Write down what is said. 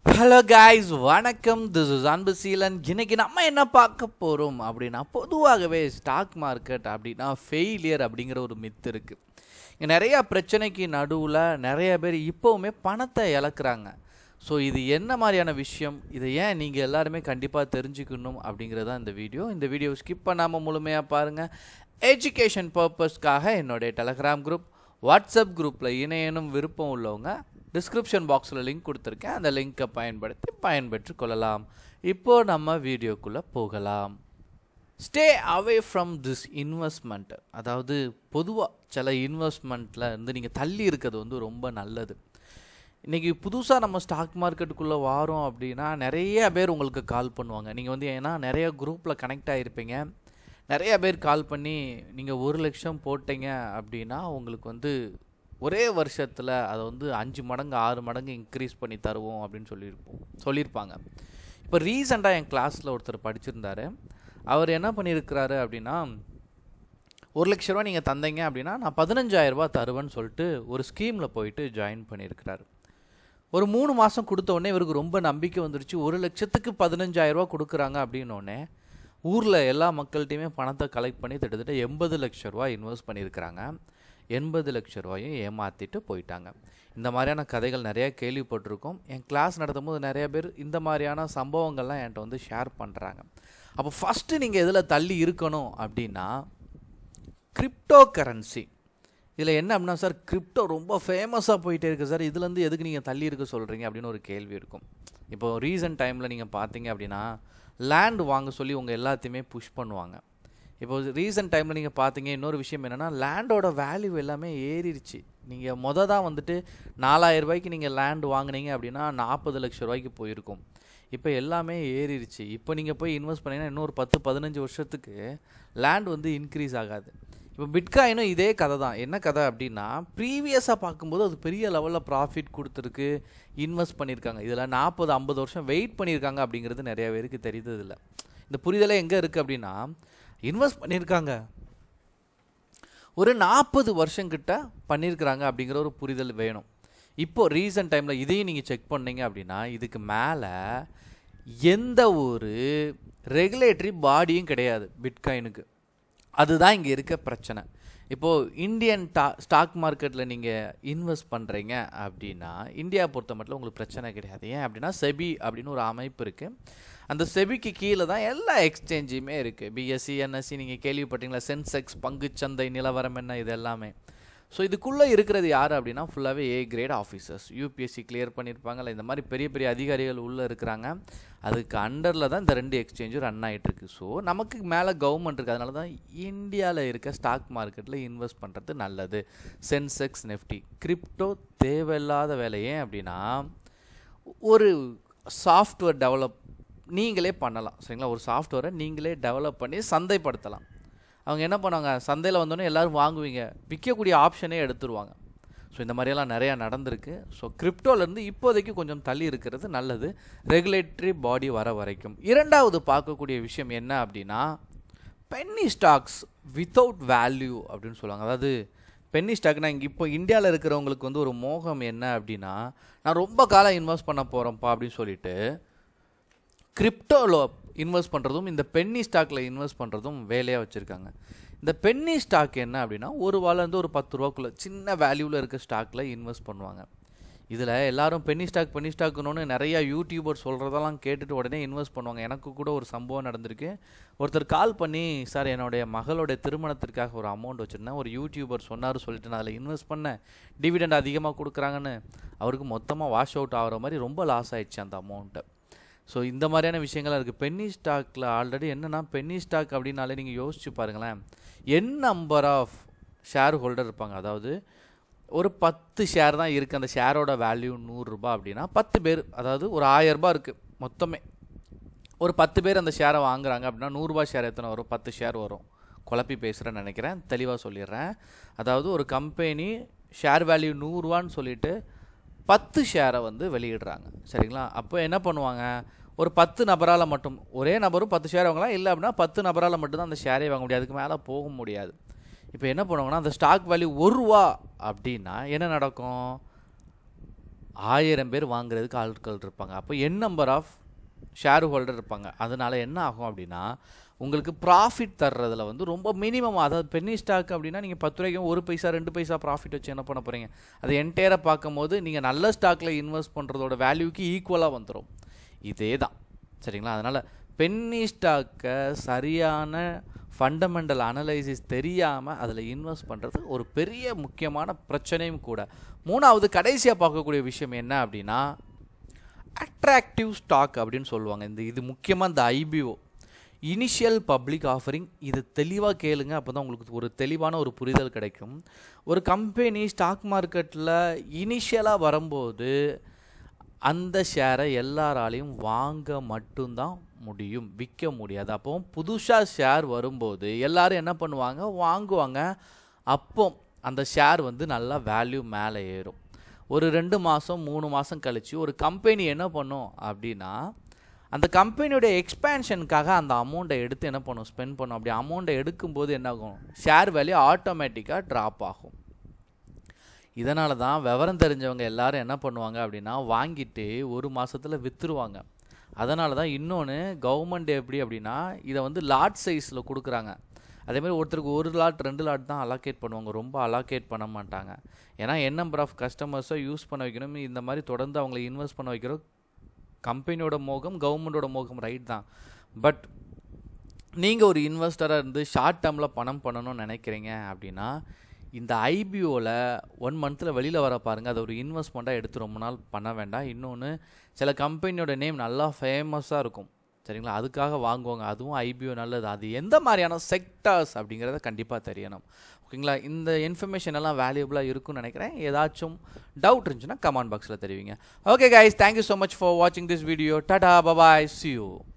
hello guys வணக்கம் this is Anbu Seelan இன்னைக்கு நம்ம என்ன பார்க்க போகிறோம் அப்படின்னா பொதுவாகவே ஸ்டாக் மார்க்கெட் அப்படின்னா ஃபெயிலியர் அப்படிங்கிற ஒரு மித்து இருக்குது இங்கே நிறையா பிரச்சனைக்கு நடுவில் நிறைய பேர் இப்போவுமே பணத்தை இழக்கிறாங்க ஸோ இது என்ன மாதிரியான விஷயம் இதை ஏன் நீங்கள் எல்லாருமே கண்டிப்பாக தெரிஞ்சுக்கணும் அப்படிங்கிறது தான் இந்த வீடியோ இந்த வீடியோ ஸ்கிப் பண்ணாமல் முழுமையாக பாருங்கள் எஜுகேஷன் பர்பஸ்க்காக என்னுடைய டெலகிராம் குரூப் வாட்ஸ்அப் குரூப்பில் இணையனும் விருப்பம் உள்ளவங்க டிஸ்கிரிப்ஷன் பாக்ஸில் லிங்க் கொடுத்துருக்கேன் அந்த லிங்க்கை பயன்படுத்தி பயன்பெற்று கொள்ளலாம் இப்போ நம்ம வீடியோக்குள்ளே போகலாம் stay away from this investment அதாவது பொதுவாக சில இன்வெஸ்ட்மெண்ட்டில் இருந்து நீங்கள் தள்ளி இருக்கிறது வந்து ரொம்ப நல்லது இன்றைக்கி புதுசாக நம்ம ஸ்டாக் மார்க்கெட்டுக்குள்ளே வாரோம் அப்படின்னா நிறைய பேர் உங்களுக்கு கால் பண்ணுவாங்க நீங்கள் வந்து ஏன்னா நிறைய குரூப்பில் கனெக்ட் ஆகிருப்பீங்க நிறைய பேர் கால் பண்ணி நீங்கள் ஒரு லட்சம் போட்டீங்க அப்படின்னா உங்களுக்கு வந்து ஒரே வருஷத்தில் அதை வந்து அஞ்சு மடங்கு ஆறு மடங்கு இன்க்ரீஸ் பண்ணி தருவோம் அப்படின்னு சொல்லியிருப்போம் சொல்லியிருப்பாங்க இப்போ ரீசெண்டாக என் கிளாஸில் ஒருத்தர் படிச்சிருந்தாரு அவர் என்ன பண்ணியிருக்கிறாரு அப்படின்னா ஒரு லட்ச ரூபா நீங்கள் தந்தீங்க அப்படின்னா நான் பதினஞ்சாயிரரூபா தருவேன்னு சொல்லிட்டு ஒரு ஸ்கீமில் போயிட்டு ஜாயின் பண்ணியிருக்கிறாரு ஒரு மூணு மாதம் கொடுத்த உடனே இவருக்கு ரொம்ப நம்பிக்கை வந்துருச்சு ஒரு லட்சத்துக்கு பதினஞ்சாயிரரூபா கொடுக்குறாங்க அப்படின்னோடனே ஊரில் எல்லா மக்கள்கிட்டையுமே பணத்தை கலெக்ட் பண்ணி கிட்டத்தட்ட எண்பது லட்ச ரூபா இன்வெஸ்ட் பண்ணியிருக்கிறாங்க எண்பது லட்ச ரூபாயும் ஏமாற்றிட்டு போயிட்டாங்க இந்த மாதிரியான கதைகள் நிறைய கேள்விப்பட்டிருக்கோம் என் கிளாஸ் நடத்தும் போது நிறைய பேர் இந்த மாதிரியான சம்பவங்கள்லாம் என்கிட்ட வந்து ஷேர் பண்ணுறாங்க அப்போ ஃபஸ்ட்டு நீங்கள் எதில் தள்ளி இருக்கணும் அப்படின்னா கிரிப்டோ கரன்சி இதில் என்ன அப்படின்னா சார் கிரிப்டோ ரொம்ப ஃபேமஸாக போயிட்டே இருக்குது சார் இதுலேருந்து எதுக்கு நீங்கள் தள்ளி இருக்க சொல்கிறீங்க அப்படின்னு ஒரு கேள்வி இருக்கும் இப்போ ரீசன்ட் டைமில் நீங்கள் பார்த்தீங்க அப்படின்னா லேண்ட் வாங்க சொல்லி உங்கள் எல்லாத்தையுமே புஷ் பண்ணுவாங்க இப்போ ரீசன்ட் டைமில் நீங்கள் பார்த்தீங்க இன்னொரு விஷயம் என்னென்னா லேண்டோட வேல்யூ எல்லாமே ஏறிடுச்சு நீங்கள் மொதல் தான் வந்துட்டு நாலாயிரம் ரூபாய்க்கு நீங்கள் லேண்ட் வாங்குனீங்க அப்படின்னா நாற்பது லட்ச ரூபாய்க்கு போயிருக்கும் இப்போ எல்லாமே ஏறிடுச்சு இப்போ நீங்கள் போய் இன்வெஸ்ட் பண்ணீங்கன்னா இன்னொரு பத்து பதினஞ்சு வருஷத்துக்கு லேண்ட் வந்து இன்க்ரீஸ் ஆகாது இப்போ பிட்காயினும் இதே கதை தான் என்ன கதை அப்படின்னா ப்ரீவியஸாக பார்க்கும்போது அது பெரிய லெவலில் ப்ராஃபிட் கொடுத்துருக்கு இன்வெஸ்ட் பண்ணியிருக்காங்க இதில் நாற்பது ஐம்பது வருஷம் வெயிட் பண்ணியிருக்காங்க அப்படிங்கிறது நிறைய பேருக்கு தெரிந்ததில்லை இந்த புரிதலே எங்கே இருக்குது அப்படின்னா இன்வெஸ்ட் பண்ணியிருக்காங்க ஒரு நாற்பது வருஷங்கிட்ட பண்ணியிருக்கிறாங்க அப்படிங்கிற ஒரு புரிதல் வேணும் இப்போ ரீசன்ட் டைமில் இதையும் நீங்கள் செக் பண்ணீங்க அப்படின்னா இதுக்கு மேலே எந்த ஒரு ரெகுலேட்டரி பாடியும் கிடையாது பிட்காயினுக்கு அதுதான் இங்கே இருக்க பிரச்சனை இப்போது இந்தியன் டா ஸ்டாக் மார்க்கெட்டில் நீங்கள் இன்வெஸ்ட் பண்ணுறீங்க அப்படின்னா இந்தியா பொறுத்த மட்டும் உங்களுக்கு பிரச்சனை கிடையாது ஏன் அப்படின்னா செபி அப்படின்னு ஒரு அமைப்பு இருக்குது அந்த செபிக்கு கீழே தான் எல்லா எக்ஸ்சேஞ்சுமே இருக்குது பிஎஸ்சி என்எஸ்சி நீங்கள் கேள்விப்பட்டீங்களா சென்செக்ஸ் பங்குச்சந்தை நிலவரம் என்ன இது எல்லாமே ஸோ இதுக்குள்ளே இருக்கிறது யார் அப்படின்னா ஃபுல்லாகவே a great officers UPSC clear பண்ணியிருப்பாங்கல்ல இந்த மாதிரி பெரிய பெரிய அதிகாரிகள் உள்ளே இருக்கிறாங்க அதுக்கு அண்டரில் தான் இந்த ரெண்டு எக்ஸ்சேஞ்சும் ரன் ஆகிட்டுருக்கு ஸோ நமக்கு மேலே கவர்மெண்ட் இருக்குது அதனால தான் இந்தியாவில் இருக்க ஸ்டாக் மார்க்கெட்டில் இன்வெஸ்ட் பண்ணுறது நல்லது சென்செக்ஸ் நெஃப்டி கிரிப்டோ தேவையில்லாத வேலை ஏன் அப்படின்னா ஒரு சாஃப்ட்வேர் டெவலப் நீங்களே பண்ணலாம் சரிங்களா ஒரு சாஃப்ட்வேரை நீங்களே டெவலப் பண்ணி சந்தைப்படுத்தலாம் அவங்க என்ன பண்ணுவாங்க சந்தையில் வந்தோடனே எல்லோரும் வாங்குவீங்க விற்கக்கூடிய ஆப்ஷனே எடுத்துருவாங்க ஸோ இந்த மாதிரியெல்லாம் நிறையா நடந்திருக்கு ஸோ கிரிப்டோலேருந்து இப்போதைக்கு கொஞ்சம் தள்ளி இருக்கிறது நல்லது ரெகுலேட்டரி பாடி வர வரைக்கும் இரண்டாவது பார்க்கக்கூடிய விஷயம் என்ன அப்படின்னா பென்னி ஸ்டாக்ஸ் வித்தவுட் வேல்யூ அப்படின்னு சொல்லுவாங்க அதாவது பென்னி ஸ்டாக்னா இங்கே இப்போ இந்தியாவில் இருக்கிறவங்களுக்கு வந்து ஒரு மோகம் என்ன அப்படின்னா நான் ரொம்ப காலம் இன்வெஸ்ட் பண்ண போகிறேன்ப்பா அப்படின்னு சொல்லிட்டு கிரிப்டோவில் இன்வெஸ்ட் பண்ணுறதும் இந்த பென்னி ஸ்டாக்கில் இன்வெஸ்ட் பண்ணுறதும் வேலையாக வச்சுருக்காங்க இந்த பென்னி ஸ்டாக் என்ன அப்படின்னா ஒரு வாலேருந்து ஒரு பத்து ரூபாக்குள்ளே சின்ன வேல்யூவில் இருக்க ஸ்டாக்கில் இன்வெஸ்ட் பண்ணுவாங்க இதில் எல்லாரும் பென்னி ஸ்டாக் பென்னி ஸ்டாக்குன்னு நிறையா யூடியூபர் சொல்கிறதெல்லாம் கேட்டுட்டு உடனே இன்வெஸ்ட் பண்ணுவாங்க எனக்கு கூட ஒரு சம்பவம் நடந்திருக்கு ஒருத்தர் கால் பண்ணி சார் என்னுடைய மகளுடைய திருமணத்திற்காக ஒரு அமௌண்ட் வச்சுருந்தேன் ஒரு யூடியூபர் சொன்னார் சொல்லிட்டு நான் அதில் இன்வெஸ்ட் பண்ணேன் டிவிடெண்ட் அதிகமாக கொடுக்குறாங்கன்னு அவருக்கு மொத்தமாக வாஷ் அவுட் ஆகிற மாதிரி ரொம்ப லாஸ் ஆயிடுச்சு அந்த அமௌண்ட்டை ஸோ இந்த மாதிரியான விஷயங்கள்லாம் இருக்குது பென்னி ஸ்டாக்கில் ஆல்ரெடி என்னென்னா பென்னி ஸ்டாக் அப்படின்னாலே நீங்கள் யோசிச்சு பாருங்களேன் N number of shareholder இருப்பாங்க அதாவது ஒரு பத்து ஷேர் தான் இருக்குது அந்த ஷேரோட வேல்யூ நூறுரூபா அப்படின்னா பத்து பேர் அதாவது ஒரு ஆயரரூபா இருக்குது மொத்தமே ஒரு பத்து பேர் அந்த ஷேரை வாங்குறாங்க அப்படின்னா நூறுரூபா ஷேர் எத்தனை வரும் பத்து ஷேர் வரும் குழப்பி பேசுகிறேன்னு நினைக்கிறேன் தெளிவாக சொல்லிடுறேன் அதாவது ஒரு கம்பெனி ஷேர் வேல்யூ நூறுரூவான்னு சொல்லிட்டு பத்து ஷேரை வந்து வெளியிடுறாங்க சரிங்களா அப்போ என்ன பண்ணுவாங்க ஒரு பத்து நபரால் மட்டும் ஒரே நபரும் பத்து ஷேர் வாங்கலாம் இல்லை அப்படின்னா பத்து நபரால் மட்டும்தான் அந்த ஷேரே வாங்க முடியாது அதுக்கு மேலே போக முடியாது இப்போ என்ன பண்ணுவாங்கன்னா அந்த ஸ்டாக் வேல்யூ ஒரு ரூபா அப்படின்னா என்ன நடக்கும் ஆயிரம் பேர் வாங்குறதுக்கு ஆட்கள் இருப்பாங்க அப்போ N number of shareholder இருப்பாங்க அதனால என்ன ஆகும் அப்படின்னா உங்களுக்கு ப்ராஃபிட் தர்றதுல வந்து ரொம்ப மினிமம் அதாவது பென்னி ஸ்டாக் அப்படின்னா நீங்கள் பத்து ரூபாய்க்கு ஒரு பைசா ரெண்டு பைசா ப்ராஃபிட் வச்சு என்ன பண்ண போகிறீங்க அதை என்டையராக பார்க்கும்போது நீங்கள் நல்ல ஸ்டாக்கில் இன்வெஸ்ட் பண்ணுறதோட வேல்யூக்கு ஈக்குவலாக வந்துடும் இதே தான் சரிங்களா அதனால் பென்னி ஸ்டாக்கை சரியான ஃபண்டமெண்டல் அனலைசிஸ் தெரியாமல் அதில் இன்வெஸ்ட் பண்ணுறது ஒரு பெரிய முக்கியமான பிரச்சனையும் கூட மூணாவது கடைசியாக பார்க்கக்கூடிய விஷயம் என்ன அப்படின்னா அட்ராக்டிவ் ஸ்டாக் அப்படின்னு சொல்லுவாங்க இந்த இது முக்கியமாக இந்த ஐபிஓ இனிஷியல் பப்ளிக் ஆஃபரிங் இது தெளிவாக கேளுங்க அப்போ தான் உங்களுக்கு ஒரு தெளிவான ஒரு புரிதல் கிடைக்கும் ஒரு கம்பெனி ஸ்டாக் மார்க்கெட்டில் இனிஷியலாக வரும்போது அந்த ஷேரை எல்லாராலையும் வாங்க மட்டும்தான் முடியும் விற்க முடியாது அப்போ புதுசாக ஷேர் வரும்போது எல்லாரும் என்ன பண்ணுவாங்க வாங்குவாங்க அப்போ அந்த ஷேர் வந்து நல்லா வேல்யூ மேலே ஏறும் ஒரு ரெண்டு மாதம் மூணு மாதம் கழித்து ஒரு கம்பெனி என்ன பண்ணும் அப்படின்னா அந்த கம்பெனியோடைய எக்ஸ்பேன்ஷனுக்காக அந்த அமௌண்ட்டை எடுத்து என்ன பண்ணும் ஸ்பெண்ட் பண்ணும் அப்படி அமௌண்ட்டை எடுக்கும்போது என்ன ஆகும் ஷேர் வேல்யூ ஆட்டோமேட்டிக்காக ட்ராப் ஆகும் இதனால தான் விவரம் தெரிஞ்சவங்க எல்லாரும் என்ன பண்ணுவாங்க அப்படின்னா வாங்கிட்டு ஒரு மாதத்தில் விற்றுருவாங்க அதனால தான் இன்னொன்று கவர்மெண்ட் எப்படி அப்படின்னா இதை வந்து லாட் சைஸில் கொடுக்குறாங்க அதேமாதிரி ஒருத்தருக்கு ஒரு லாட் ரெண்டு லாட் தான் அலாக்கேட் பண்ணுவாங்க ரொம்ப அலாக்கேட் பண்ண மாட்டாங்க ஏன்னா என் நம்பர் ஆஃப் கஸ்டமர்ஸை யூஸ் பண்ண வைக்கணும் இந்த மாதிரி தொடர்ந்து அவங்கள இன்வெஸ்ட் பண்ண வைக்கிறோம் கம்பெனியோட மோகம் கவர்மெண்டோட மோகம் ரைட் தான் பட் நீங்கள் ஒரு இன்வெஸ்டராக இருந்து ஷார்ட் டேர்மில் பணம் பண்ணணும்னு நினைக்கிறீங்க அப்படின்னா இந்த ஐபிஓவில் ஒன் மந்தில் வெளியில் வர பாருங்கள் அதை ஒரு இன்வெஸ்ட்மெண்ட்டாக எடுத்து ரொம்ப நாள் பண்ண வேண்டாம் இன்னொன்று சில கம்பெனியோட நேம் நல்லா ஃபேமஸாக இருக்கும் சரிங்களா அதுக்காக வாங்குவாங்க அதுவும் ஐபிஓ நல்லது அது எந்த மாதிரியான செக்டார்ஸ் அப்படிங்கிறத கண்டிப்பாக தெரியணும் ஓகேங்களா இந்த இன்ஃபர்மேஷன் எல்லாம் வேல்யூபிளாக இருக்கும்னு நினைக்கிறேன் ஏதாச்சும் டவுட் இருந்துச்சுன்னா கமெண்ட் பாக்ஸில் தெரிவிங்க okay guys thank you so much for வாட்சிங் this video tata bye bye see you